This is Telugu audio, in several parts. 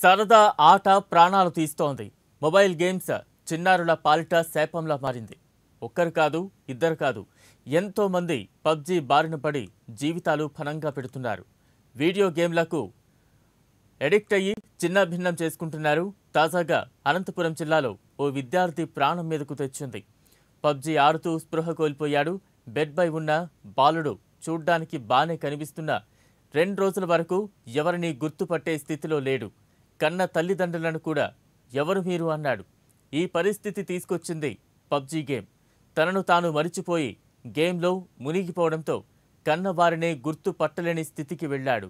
సరదా ఆట ప్రాణాలు తీస్తోంది మొబైల్ గేమ్స్ చిన్నారుల పాలిట శాపంలా మారింది ఒక్కరు కాదు ఇద్దరు కాదు ఎంతో మంది పబ్జీ బారిన పడి జీవితాలు ఫనంగా పెడుతున్నారు వీడియో గేమ్లకు ఎడిక్ట్ అయ్యి చిన్న భిన్నం చేసుకుంటున్నారు తాజాగా అనంతపురం జిల్లాలో ఓ విద్యార్థి ప్రాణం మీదకు తెచ్చింది పబ్జీ ఆడుతూ స్పృహ కోల్పోయాడు బెడ్ బై ఉన్న బాలుడు చూడ్డానికి బానే కనిపిస్తున్నా రెండు రోజుల వరకు ఎవరిని గుర్తుపట్టే స్థితిలో లేడు కన్న తల్లిదండ్రులను కూడా ఎవరు మీరు అన్నాడు ఈ పరిస్థితి తీసుకొచ్చింది పబ్జీ గేమ్ తనను తాను మరిచిపోయి గేమ్లో మునిగిపోవడంతో కన్నవారినే గుర్తు పట్టలేని స్థితికి వెళ్ళాడు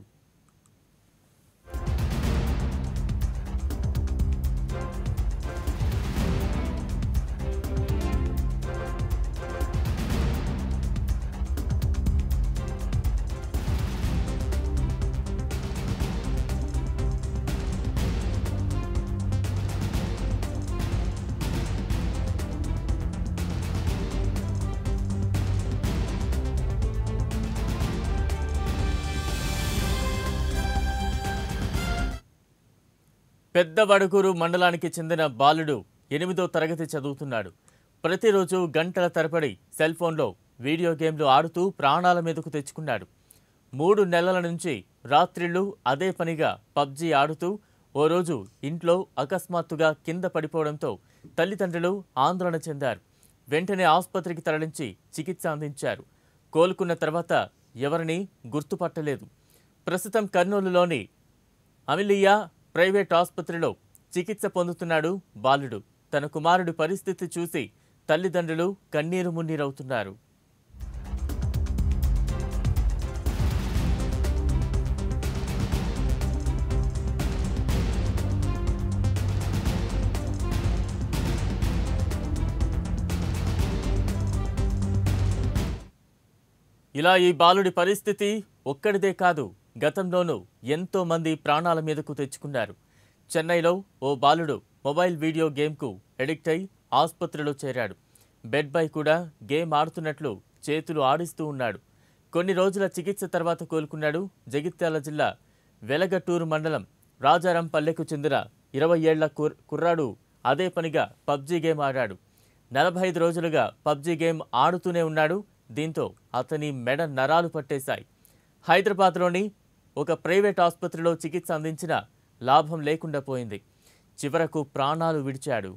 పెద్దవడుగురు మండలానికి చెందిన బాలుడు ఎనిమిదో తరగతి చదువుతున్నాడు ప్రతిరోజు గంటల తరబడి సెల్ ఫోన్లో వీడియో గేమ్లు ఆడుతూ ప్రాణాల మీదకు తెచ్చుకున్నాడు మూడు నెలల నుంచి రాత్రిళ్ళు అదే పనిగా పబ్జీ ఆడుతూ ఓ రోజు ఇంట్లో అకస్మాత్తుగా కింద పడిపోవడంతో తల్లిదండ్రులు ఆందోళన చెందారు వెంటనే ఆసుపత్రికి తరలించి చికిత్స అందించారు కోలుకున్న తర్వాత ఎవరిని గుర్తుపట్టలేదు ప్రస్తుతం కర్నూలులోని అమిలియా ప్రైవేట్ ఆసుపత్రిలో చికిత్స పొందుతున్నాడు బాలుడు తన కుమారుడి పరిస్థితి చూసి తల్లిదండ్రులు కన్నీరు మున్నీరవుతున్నారు ఇలా ఈ బాలుడి పరిస్థితి ఒక్కడిదే కాదు గతంలోనూ ఎంతో మంది ప్రాణాల మీదకు తెచ్చుకున్నారు చెన్నైలో ఓ బాలుడు మొబైల్ వీడియో గేమ్కు ఎడిక్ట్ అయి ఆసుపత్రిలో చేరాడు బెడ్ బై కూడా గేమ్ ఆడుతున్నట్లు చేతులు ఆడిస్తూ ఉన్నాడు కొన్ని రోజుల చికిత్స తర్వాత కోలుకున్నాడు జగిత్యాల జిల్లా వెలగట్టూరు మండలం రాజారాం పల్లెకు చెందిన ఇరవై ఏళ్ల కుర్- కుర్రాడు అదే పనిగా పబ్జీ గేమ్ ఆడాడు నలభై ఐదు రోజులుగా పబ్జీ గేమ్ ఆడుతూనే ఉన్నాడు దీంతో అతని మెడ నరాలు పట్టేశాయి హైదరాబాద్లోని ఒక ప్రైవేట్ ఆసుపత్రిలో చికిత్స అందించిన లాభం లేకుండా పోయింది చివరకు ప్రాణాలు విడిచాడు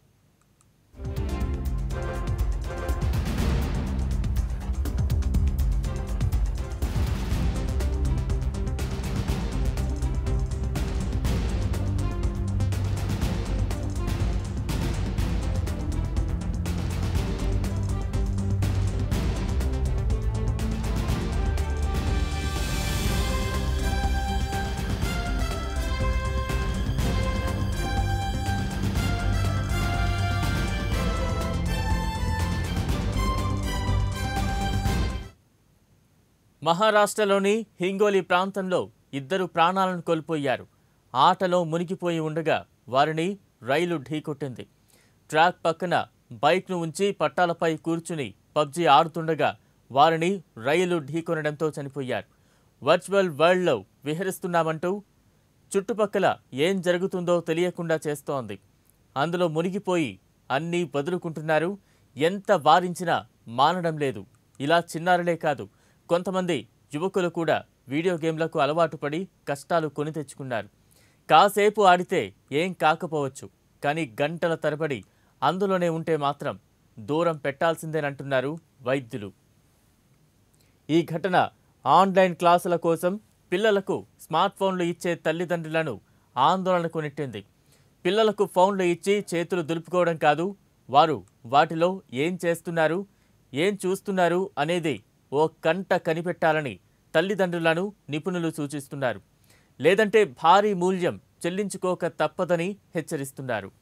మహారాష్ట్రలోని హింగోలి ప్రాంతంలో ఇద్దరు ప్రాణాలను కోల్పోయారు ఆటలో మునిగిపోయి ఉండగా వారిని రైలు ఢీకొట్టింది ట్రాక్ పక్కన బైక్ను ఉంచి పట్టాలపై కూర్చుని పబ్జీ ఆడుతుండగా వారిని రైలు ఢీకొనడంతో చనిపోయారు వర్చువల్ వరల్డ్లో విహరిస్తున్నామంటూ చుట్టుపక్కల ఏం జరుగుతుందో తెలియకుండా చేస్తోంది అందులో మునిగిపోయి అన్నీ వదులుకుంటున్నారు ఎంత వారించినా మానడం లేదు ఇలా చిన్నారులే కాదు కొంతమంది యువకులు కూడా వీడియో గేమ్లకు అలవాటు పడి కష్టాలు కొని తెచ్చుకున్నారు కాసేపు ఆడితే ఏం కాకపోవచ్చు కానీ గంటల తరబడి అందులోనే ఉంటే మాత్రం దూరం పెట్టాల్సిందేనంటున్నారు వైద్యులు ఈ ఘటన ఆన్లైన్ క్లాసుల కోసం పిల్లలకు స్మార్ట్ ఫోన్లు ఇచ్చే తల్లిదండ్రులను ఆందోళనకు నెట్టింది పిల్లలకు ఫోన్లు ఇచ్చి చేతులు దులుపుకోవడం కాదు వారు వాటిలో ఏం చేస్తున్నారు ఏం చూస్తున్నారు అనేది ఓ కంట కనిపెట్టాలని తల్లిదండ్రులను నిపుణులు సూచిస్తున్నారు లేదంటే భారీ మూల్యం చెల్లించుకోక తప్పదని హెచ్చరిస్తున్నారు